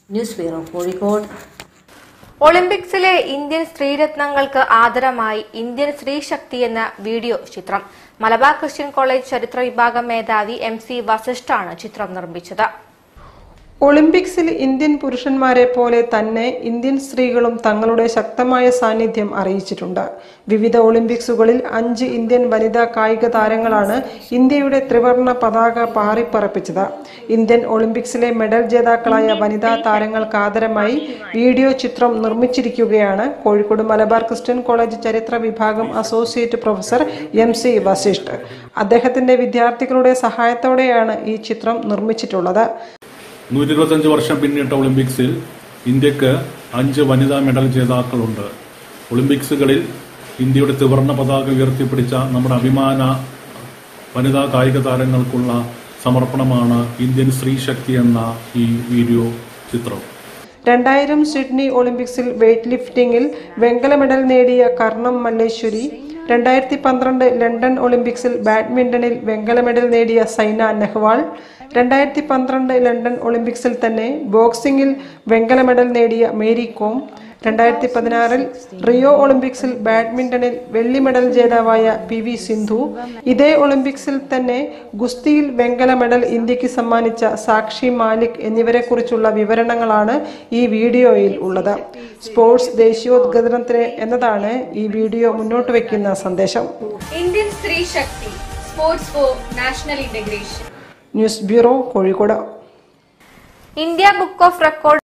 news bureau Kozhikode ഒളിമ്പിക്സിലെ Indian സ്ത്രീരത്നങ്ങൾക്ക് ആദരമായി ഇന്ത്യൻ സ്ത്രീശക്തി എന്ന വീഡിയോ ചിത്രം മലബാർ ക്രിസ്ത്യൻ കോളേജ് ചരിത്ര വിഭാഗം മേധാവി എം സി വസിഷ്ഠാണ് ചിത്രം നിർമ്മിച്ചത് ഒളിമ്പിക്സിൽ ഇന്ത്യൻ പുരുഷന്മാരെ പോലെ തന്നെ ഇന്ത്യൻ സ്ത്രീകളും തങ്ങളുടെ ശക്തമായ സാന്നിധ്യം അറിയിച്ചിട്ടുണ്ട് വിവിധ ഒളിമ്പിക്സുകളിൽ അഞ്ച് ഇന്ത്യൻ വനിതാ കായിക താരങ്ങളാണ് ഇന്ത്യയുടെ ത്രിവർണ പതാക പാറിപ്പറപ്പിച്ചത് ഇന്ത്യൻ ഒളിമ്പിക്സിലെ മെഡൽ ജേതാക്കളായ വനിതാ താരങ്ങൾക്ക് ആദരമായി വീഡിയോ ചിത്രം നിർമ്മിച്ചിരിക്കുകയാണ് കോഴിക്കോട് മലബാർ ക്രിസ്ത്യൻ കോളേജ് ചരിത്ര വിഭാഗം associate professor M C Vasisht അദ്ദേഹത്തിന്റെ വിദ്യാർത്ഥികളുടെ സഹായത്തോടെയാണ് ഈ ചിത്രം നിർമ്മിച്ചിട്ടുള്ളത് നൂറ്റി ഇരുപത്തഞ്ച് വർഷം പിന്നിട്ട ഒളിമ്പിക്സിൽ ഇന്ത്യക്ക് അഞ്ച് വനിതാ മെഡൽ ജേതാക്കളുണ്ട് ഒളിമ്പിക്സുകളിൽ ഇന്ത്യയുടെ ത്രിവർണ്ണ പതാക ഉയർത്തിപ്പിടിച്ച നമ്മുടെ അഭിമാന വനിതാ കായിക താരങ്ങൾക്കുള്ള സമർപ്പണമാണ് ഇന്ത്യൻ സ്ത്രീശക്തി എന്ന ഈ വീഡിയോ ചിത്രം രണ്ടായിരം സിഡ്നി ഒളിമ്പിക്സിൽ വെയ്റ്റ് ലിഫ്റ്റിംഗിൽ വെങ്കല മെഡൽ നേടിയ കർണം മല്ലേശ്വരി രണ്ടായിരത്തി പന്ത്രണ്ട് ലണ്ടൻ ഒളിമ്പിക്സിൽ ബാഡ്മിന്റണിൽ വെങ്കല മെഡൽ നേടിയ സൈന നെഹ്വാൾ രണ്ടായിരത്തി പന്ത്രണ്ട് ലണ്ടൻ ഒളിമ്പിക്സിൽ തന്നെ ബോക്സിംഗിൽ വെങ്കല മെഡൽ നേടിയ മേരി കോം രണ്ടായിരത്തി പതിനാറിൽ റിയോ ഒളിമ്പിക്സിൽ ബാഡ്മിന്റണിൽ വെള്ളി മെഡൽ ജേതാവായ പി വി സിന്ധു ഇതേ ഒളിമ്പിക്സിൽ തന്നെ ഗുസ്തിയിൽ വെങ്കല മെഡൽ ഇന്ത്യക്ക് സമ്മാനിച്ച സാക്ഷി മാലിക് എന്നിവരെക്കുറിച്ചുള്ള വിവരണങ്ങളാണ് ഈ വീഡിയോയിൽ ഉള്ളത് സ്പോർട്സ് ദേശീയോദ്ഗ്രഥനത്തിന് എന്നതാണ് ഈ വീഡിയോ മുന്നോട്ട് വയ്ക്കുന്ന സന്ദേശം ഇന്ത്യൻ സ്ത്രീ ശക്തി sports for national integration news bureau Kozhikode India book of record